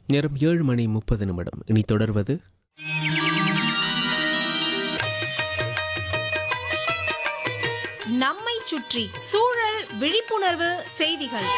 நேரம் ஏழு மணி முப்பது நிமிடம் இனி தொடர்வது நம்மை சுற்றி சூழல் விழிப்புணர்வு செய்திகள்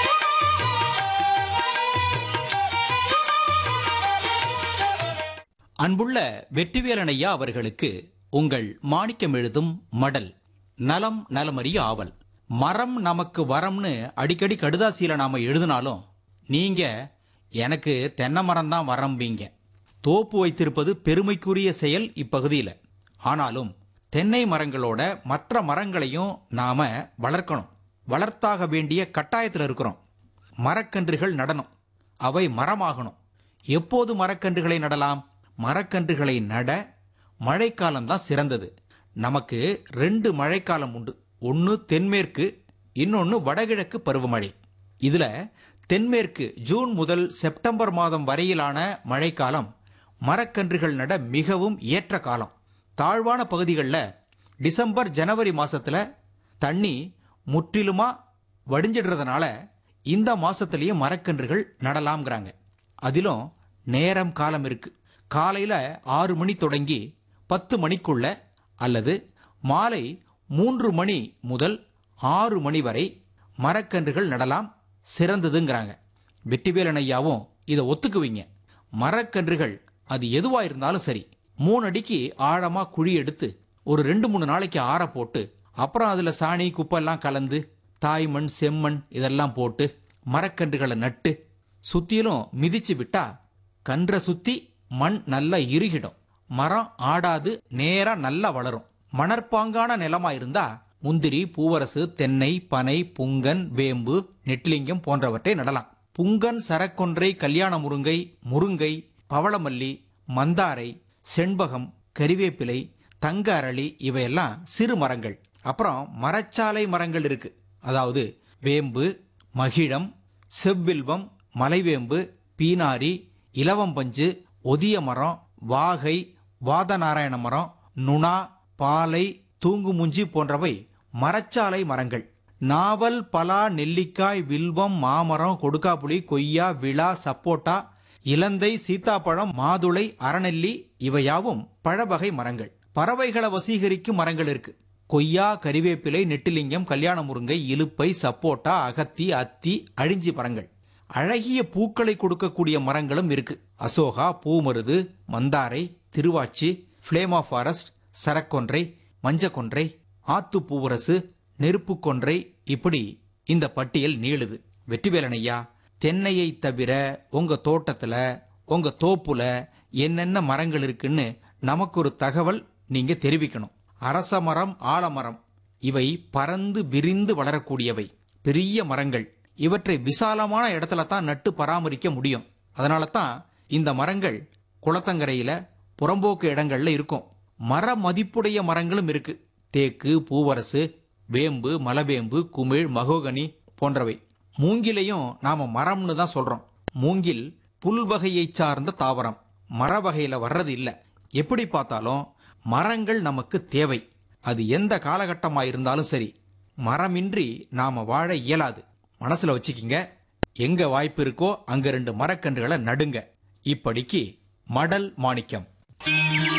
அன்புள்ள வெற்றிவேலனையா அவர்களுக்கு உங்கள் மாணிக்கம் எழுதும் மடல் நலம் நலமறிய ஆவல் மரம் நமக்கு வரம்னு அடிக்கடி கடுதாசியில நாம எழுதினாலும் நீங்க எனக்கு தென்னை மரம் தான் வரம்பீங்க தோப்பு வைத்திருப்பது பெருமைக்குரிய செயல் இப்பகுதியில் ஆனாலும் தென்னை மரங்களோட மற்ற மரங்களையும் நாம வளர்க்கணும் வளர்த்தாக வேண்டிய கட்டாயத்தில் இருக்கிறோம் மரக்கன்றுகள் நடணும் அவை மரமாகணும் எப்போது மரக்கன்றுகளை நடலாம் மரக்கன்றுகளை நட மழைக்காலம் தான் சிறந்தது நமக்கு ரெண்டு மழைக்காலம் உண்டு ஒன்று தென்மேற்கு இன்னொன்று வடகிழக்கு பருவமழை இதுல தென்மேற்கு ஜூன் முதல் செப்டம்பர் மாதம் வரையிலான மழைக்காலம் மரக்கன்றுகள் நட மிகவும் ஏற்ற காலம் தாழ்வான பகுதிகளில் டிசம்பர் ஜனவரி மாசத்துல தண்ணி முற்றிலுமா வடிஞ்சிடுறதுனால இந்த மாசத்திலேயே மரக்கன்றுகள் நடலாம்ங்கிறாங்க அதிலும் நேரம் காலம் இருக்கு காலையில ஆறு மணி தொடங்கி பத்து மணிக்குள்ள அல்லது மாலை மூன்று மணி முதல் ஆறு மணி வரை மரக்கன்றுகள் நடலாம் சிறந்ததுங்கிறாங்க வெற்றிவேலன் ஐயாவும் இதை ஒத்துக்குவீங்க மரக்கன்றுகள் அது எதுவா இருந்தாலும் சரி மூணு அடிக்கு ஆழமா குழி எடுத்து ஒரு ரெண்டு மூணு நாளைக்கு ஆற போட்டு அப்புறம் அதுல சாணி குப்பெல்லாம் கலந்து தாய்மண் செம்மண் இதெல்லாம் போட்டு மரக்கன்றுகளை நட்டு சுத்தியிலும் மிதிச்சு விட்டா கன்றை சுத்தி மண் நல்லா இறுகிடும் மரம் ஆடாது நேரா நல்லா வளரும் மணற்பாங்கான நிலமா இருந்தா முந்திரி பூவரசு தென்னை பனை புங்கன் வேம்பு நெட்லிங்கம் போன்றவற்றை நடலாம் புங்கன் சரக்கொன்றை கல்யாண முருங்கை முருங்கை பவளமல்லி மந்தாரை செண்பகம் கறிவேப்பிலை தங்க அரளி இவையெல்லாம் சிறு மரங்கள் அப்புறம் மரச்சாலை மரங்கள் இருக்கு அதாவது வேம்பு மகிழம் செவ்வில்வம் மலைவேம்பு பீனாரி இலவம்பஞ்சு ஒதிய மரம் வாகை வாதநாராயண மரம் நுணா பாலை தூங்குமுஞ்சி போன்றவை மரச்சாலை மரங்கள் நாவல் பலா நெல்லிக்காய் வில்வம் மாமரம் கொடுக்காப்புளி கொய்யா விழா சப்போட்டா இலந்தை சீத்தாப்பழம் மாதுளை அறநெல்லி இவையாவும் பழவகை மரங்கள் பறவைகளை வசீகரிக்கும் மரங்கள் இருக்கு கொய்யா கறிவேப்பிலை நெட்டிலிங்கம் கல்யாண முருங்கை இலுப்பை சப்போட்டா அகத்தி அத்தி அழிஞ்சி மரங்கள் அழகிய பூக்களை கொடுக்கக்கூடிய மரங்களும் இருக்கு அசோகா பூமருது மந்தாரை திருவாச்சி பிளேமா ஃபாரஸ்ட் சரக்கொன்றை மஞ்சக்கொன்றை ஆத்து பூவரசு நெருப்பு கொன்றை இப்படி இந்த பட்டியல் நீளுது வெற்றிவேலன் ஐயா தென்னையை தவிர உங்க தோட்டத்துல உங்க தோப்புல என்னென்ன மரங்கள் இருக்குன்னு நமக்கு ஒரு தகவல் நீங்க தெரிவிக்கணும் அரச மரம் ஆலமரம் இவை பறந்து விரிந்து வளரக்கூடியவை பெரிய மரங்கள் இவற்றை விசாலமான இடத்துல தான் நட்டு பராமரிக்க முடியும் அதனால தான் இந்த மரங்கள் குளத்தங்கரையில புறம்போக்கு இடங்கள்ல இருக்கும் மர மதிப்புடைய மரங்களும் இருக்கு தேக்கு பூவரசு வேம்பு மலவேம்பு குமிழ் மகோகனி போன்றவை மூங்கிலையும் நாம மரம்னு தான் சொல்றோம் மூங்கில் புல் வகையை சார்ந்த தாவரம் மர வகையில வர்றது இல்ல எப்படி பார்த்தாலும் மரங்கள் நமக்கு தேவை அது எந்த காலகட்டமா இருந்தாலும் சரி மரமின்றி நாம வாழ இயலாது மனசுல வச்சுக்கிங்க எங்க வாய்ப்பு இருக்கோ அங்க ரெண்டு மரக்கன்றுகளை நடுங்க இப்படிக்கு மடல் மாணிக்கம்